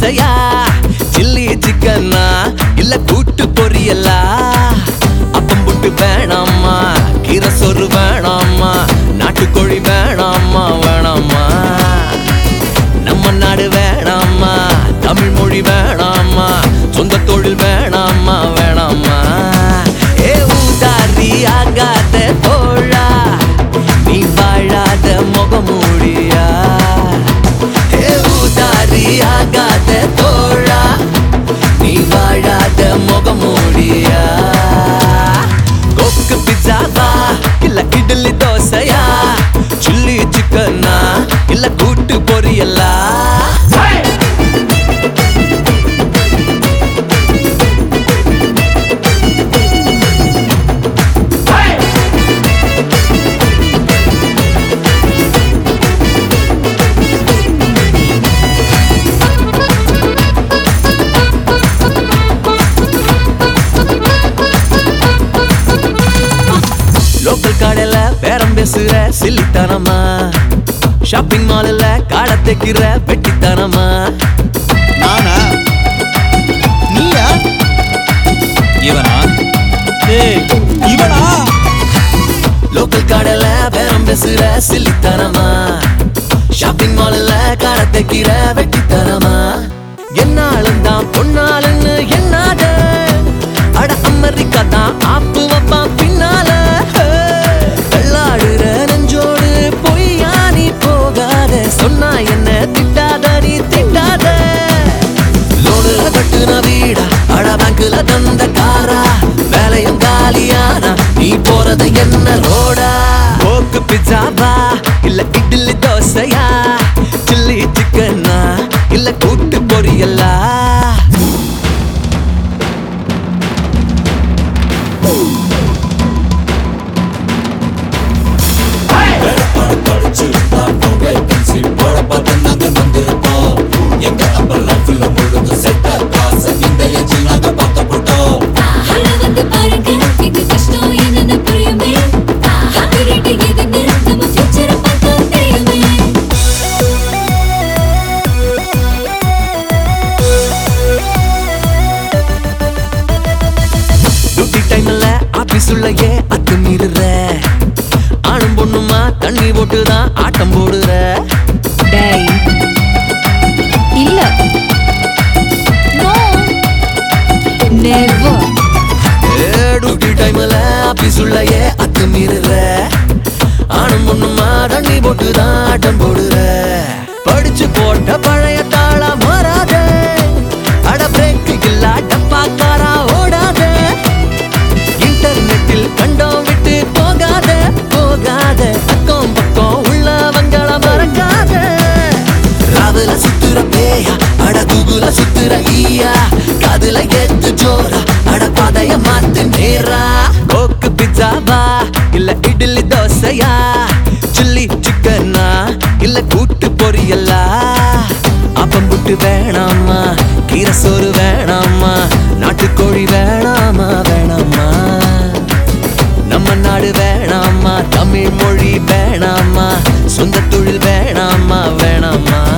தோசையா சில்லி சிக்கனா இல்ல கூட்டு பொரியலா அப்பம் புட்டு வேணாமா கீரை சோறு வேணாமா நாட்டுக்கோழி வேணாமா வேணாமா நம்ம நாடு வேணாமா தமிழ் மொழி வேணாமா சொந்த தொழில் வேணாமா வேணாமா ஏ ஊதாரி ஆகாத தோழா நீ வாழாத முகமூடியா ஏ ஊதாரி ஆகாத தோழா நீ வாழாத முகமூடியா கொக்கு பிச்சாவா இல்ல இட்லி தோசையா சில்லி சிக்கனா இல்ல கூட்டு பொரியலா லோக்கல் கடையில பேரம் பேசுற சில்லித்தனமா ஷாப்பிங் மால்ல காடை தைக்கிற வெட்டித்தனமா நானா நீயா இவனா ஏய் இவனா லோக்கல் கடையில பேரம் பேசுற சில்லித்தனமா ஷாப்பிங் மால்ல காடை தைக்கிற வெட்டித்தனமா என்னாலும் தான் பொன்னாளுன்னு என்னாத அட அமெரிக்கா தான் ஆப்பு வைப்பான் பின்னால வெள்ளாடுற நெஞ்சோடு பொய்யா நீ போகாத சொன்னா என்ன திட்டாத நீ திட்டாத லோடுல கட்டுன வீடா அட பேங்க்ல தந்த காரா வேலையும் காலியானா நீ போறது என்ன ரோடா போக்கு பிச்சாவா இல்ல இட்லி தோசையா சில்லி சிக்கனா இல்ல கூட்டு பொரியலா ஆள வந்து பாருங்க எங்க கஷ்டம் என்னன்னு புரியுமே ஹாப்பி ரேட் எதுன்னு நம்ம ஃபியூச்சரை பார்த்தா தெரியுமே டியூட்டி டைம்ல ஆபீஸ் உள்ளயே அத்து மீறுற ஆணும் பொண்ணுமா தண்ணி போட்டுதான் ஆட்டம் போடுற டேய் இல்ல நோ நெவர் டியூட்டி டைம்ல ஆபீஸ் உள்ளயே அத்து மீறுற ஆணும் பொண்ணுமா தண்ணி போட்டுதான் ஆட்டம் போடுற படிச்சு போட்ட பழைய தாளா மாறாத அட பிரேக் இல்லா டப்பாக்காரா ஓடாத இன்டர்நெட்டில் கண்டோம் விட்டு போகாத போகாத அக்கம் பக்கம் உள்ளவங்கள மறக்காத ராவுல சுத்துற பேயா அட கூகுல சுத்துற ஈயா காதுல ஏத்து ஜோரா அட பாதைய மாத்து நேரா கோக்கு பிச்சாவா இல்ல இட்லி தோசையா சில்லி சிக்கனா இல்ல கூட்டு பொரியலா அப்பம் புட்டு வேணாமா கீரை சோறு வேணாமா நாட்டுக்கோழி வேணாமா வேணாமா நம்ம நாடு வேணாமா தமிழ் மொழி வேணாமா சொந்த தொழில் வேணாமா வேணாமா